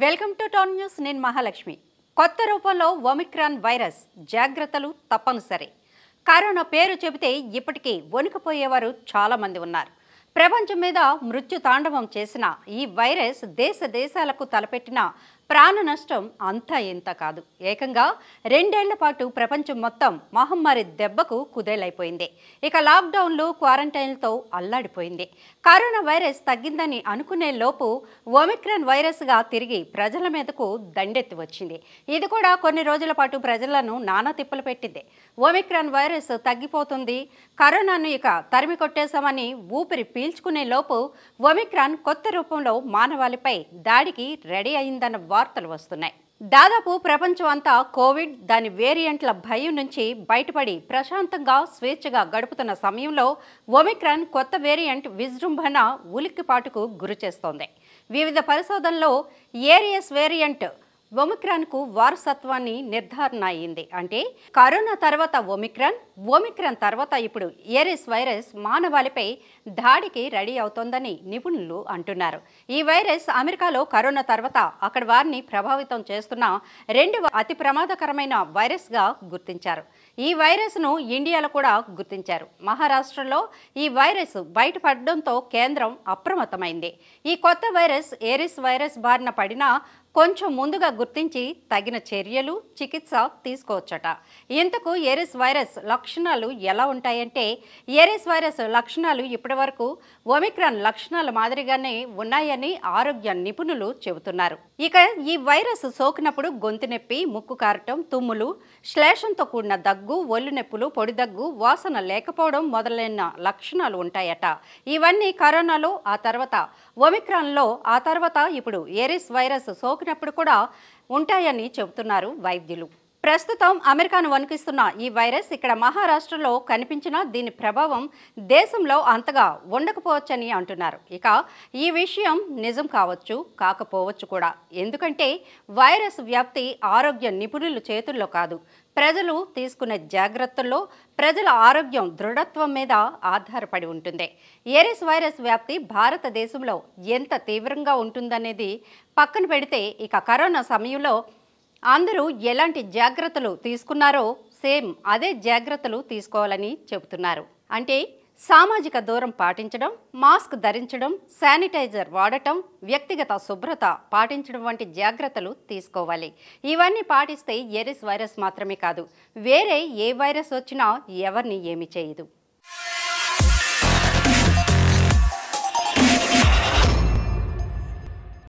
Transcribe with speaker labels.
Speaker 1: welcome to town news నేను మహాలక్ష్మి కొత్త రూపంలో ఒమిక్రాన్ వైరస్ జాగ్రత్తలు తప్పనిసరి కరోనా పేరు చెబితే ఇప్పటికీ వణికిపోయేవారు చాలా మంది ఉన్నారు ప్రపంచం మీద మృత్యు తాండవం చేసిన ఈ వైరస్ దేశ దేశాలకు తలపెట్టిన ప్రాణ నష్టం అంతా ఇంత కాదు ఏకంగా రెండేళ్ల పాటు ప్రపంచం మొత్తం మహమ్మారి దెబ్బకు కుదేలైపోయింది ఇక లాక్డౌన్లు క్వారంటైన్లతో అల్లాడిపోయింది కరోనా వైరస్ తగ్గిందని అనుకునే లోపు ఒమిక్రాన్ వైరస్గా తిరిగి ప్రజల మీదకు దండెత్తి వచ్చింది ఇది కూడా కొన్ని రోజుల పాటు ప్రజలను నానా తిప్పలు పెట్టింది ఒమిక్రాన్ వైరస్ తగ్గిపోతుంది కరోనాను ఇక తరిమి కొట్టేశామని ఊపిరి పీల్చుకునే లోపు ఒమిక్రాన్ కొత్త రూపంలో మానవాళిపై దాడికి రెడీ అయిందన్న వార్తలు వస్తున్నాయి దాదాపు ప్రపంచం అంతా కోవిడ్ దాని వేరియంట్ల భయం నుంచి బయటపడి ప్రశాంతంగా స్వేచ్ఛగా గడుపుతున్న సమయంలో ఒమిక్రాన్ కొత్త వేరియంట్ విజృంభణ ఉలిక్కిపాటుకు గురిచేస్తోంది వివిధ పరిశోధనలో ఏరియస్ వేరియంట్ ఒమిక్రాన్కు వారసత్వాన్ని నిర్ధారణ అయింది అంటే కరోనా తర్వాత ఒమిక్రాన్ ఒమిక్రాన్ తర్వాత ఇప్పుడు ఏరిస్ వైరస్ మానవాళిపై దాడికి రెడీ అవుతోందని నిపుణులు అంటున్నారు ఈ వైరస్ అమెరికాలో కరోనా తర్వాత అక్కడ వారిని ప్రభావితం చేస్తున్న రెండవ అతి ప్రమాదకరమైన వైరస్గా గుర్తించారు ఈ వైరస్ను ఇండియాలో కూడా గుర్తించారు మహారాష్ట్రలో ఈ వైరస్ బయటపడడంతో కేంద్రం అప్రమత్తమైంది ఈ కొత్త వైరస్ ఏరిస్ వైరస్ బారిన పడినా కొంచెం ముందుగా గుర్తించి తగిన చర్యలు చికిత్స తీసుకోవచ్చట ఇంతకు ఏరిస్ వైరస్ లక్షణాలు ఎలా ఉంటాయంటే ఏరిస్ వైరస్ లక్షణాలు ఇప్పటివరకు ఒమిక్రాన్ లక్షణాల మాదిరిగానే ఉన్నాయని ఆరోగ్య నిపుణులు చెబుతున్నారు ఇక ఈ వైరస్ సోకినప్పుడు గొంతు నొప్పి ముక్కు కారటం తుమ్ములు శ్లేషంతో కూడిన దగ్గు ఒళ్ళు నొప్పులు పొడి దగ్గు వాసన లేకపోవడం మొదలైన లక్షణాలు ఉంటాయట ఇవన్నీ కరోనాలో ఆ తర్వాత ఒమిక్రాన్లో ఆ తర్వాత ఇప్పుడు ఏరిస్ వైరస్ సోకినప్పుడు కూడా ఉంటాయని చెబుతున్నారు వైద్యులు ప్రస్తుతం అమెరికాను వణికిస్తున్న ఈ వైరస్ ఇక్కడ మహారాష్ట్రలో కనిపించిన దీని ప్రభావం దేశంలో అంతగా ఉండకపోవచ్చని అంటున్నారు ఇక ఈ విషయం నిజం కావచ్చు కాకపోవచ్చు కూడా ఎందుకంటే వైరస్ వ్యాప్తి ఆరోగ్య నిపుణుల చేతుల్లో కాదు ప్రజలు తీసుకునే జాగ్రత్తల్లో ప్రజల ఆరోగ్యం దృఢత్వం మీద ఆధారపడి ఉంటుంది ఏరిస్ వైరస్ వ్యాప్తి భారతదేశంలో ఎంత తీవ్రంగా ఉంటుందనేది పక్కన పెడితే ఇక కరోనా సమయంలో అందరూ ఎలాంటి జాగ్రత్తలు తీసుకున్నారో సేమ్ అదే జాగ్రత్తలు తీసుకోవాలని చెబుతున్నారు అంటే సామాజిక దూరం పాటించడం మాస్క్ ధరించడం శానిటైజర్ వాడటం వ్యక్తిగత శుభ్రత పాటించడం వంటి జాగ్రత్తలు తీసుకోవాలి ఇవన్నీ పాటిస్తే ఎరిస్ వైరస్ మాత్రమే కాదు వేరే ఏ వైరస్ వచ్చినా ఎవరిని ఏమి చేయదు